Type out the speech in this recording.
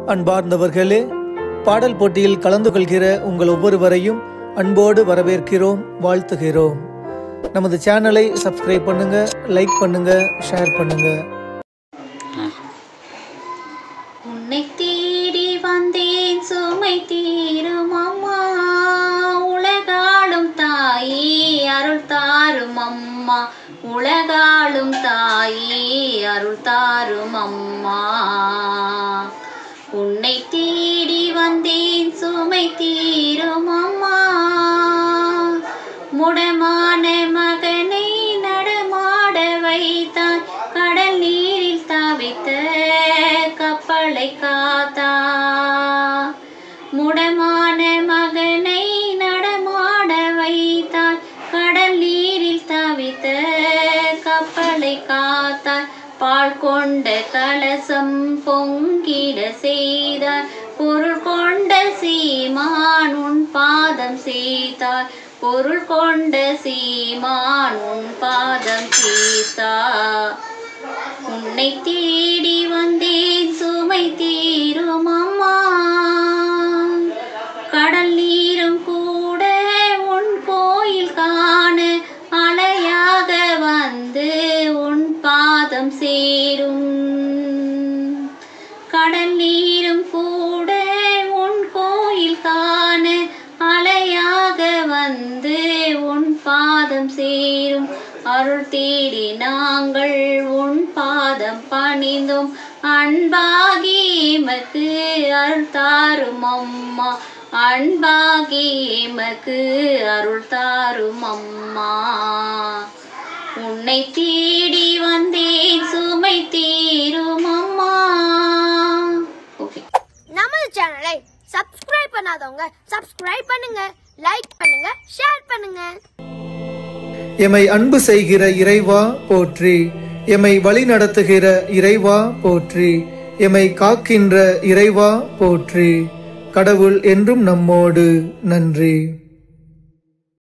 அன்பார்ந்தவர்களே பாடல் போட்டியில் கலந்து கொள்கிற உங்கள் ஒவ்வொருவரையும் அன்போடு வரவேற்கிறோம் வாழ்த்துகிறோம் நமது சேனலை சப்ஸ்கிரைப் பண்ணுங்க லைக் பண்ணுங்க ஷேர் பண்ணுங்க உன்னை தேடி வந்தேன் சுமை தீரும் அம்மா உலகாளும் தாயே அருள் தாரும் அம்மா உலகாளும் தாயே அருள் தாரும் அம்மா உன்னை தேடி வந்தேன் சுமை தீரும் அம்மா முடமான மகனை நடமாட வைத்தாய் கடல் நீரில் தவித்த கப்பலை காத்தா முடமான மகனை நடமாட வைத்தாய் கடல் நீரில் தவித்த கப்பலை காத்தாய் பால் கொண்ட கலசம் பொங்கிட செய்தார் பொருள் கொண்ட சீமான் உன் பாதம் செய்தார் பொருள் கொண்ட சீமான் உன் பாதம் செய்தார் உன்னை தேடி வந்தேன் சுமை தீரும் அம்மா கடல் நீரும் கூட உன் கோயில் காண அலையாக வந்து உன் பாதம் சேரும் கடல் நீரும் கூட உன் கோயில் காண அலையாக வந்து உன் பாதம் சேரும் அருள் தேடி நாங்கள் உன் பாதம் பணிந்தோம் அன்பாகி எமக்கு அருள் தாரும் அம்மா அன்பாகி எமக்கு அருள் தாரும் அம்மா உன்னை தேடி வந்தேன் சுமை தீரும் அம்மா ஓகே நமது சேனலை சப்ஸ்கிரைப் பண்ணாதவங்க சப்ஸ்கிரைப் பண்ணுங்க லைக் பண்ணுங்க ஷேர் பண்ணுங்க எமை அன்பு செய்கிற இறைவா போற்றி எமை வழி நடத்துகிற இறைவா போற்றி எமை காக்கின்ற இறைவா போற்றி கடவுள் என்றும் நம்மோடு நன்றி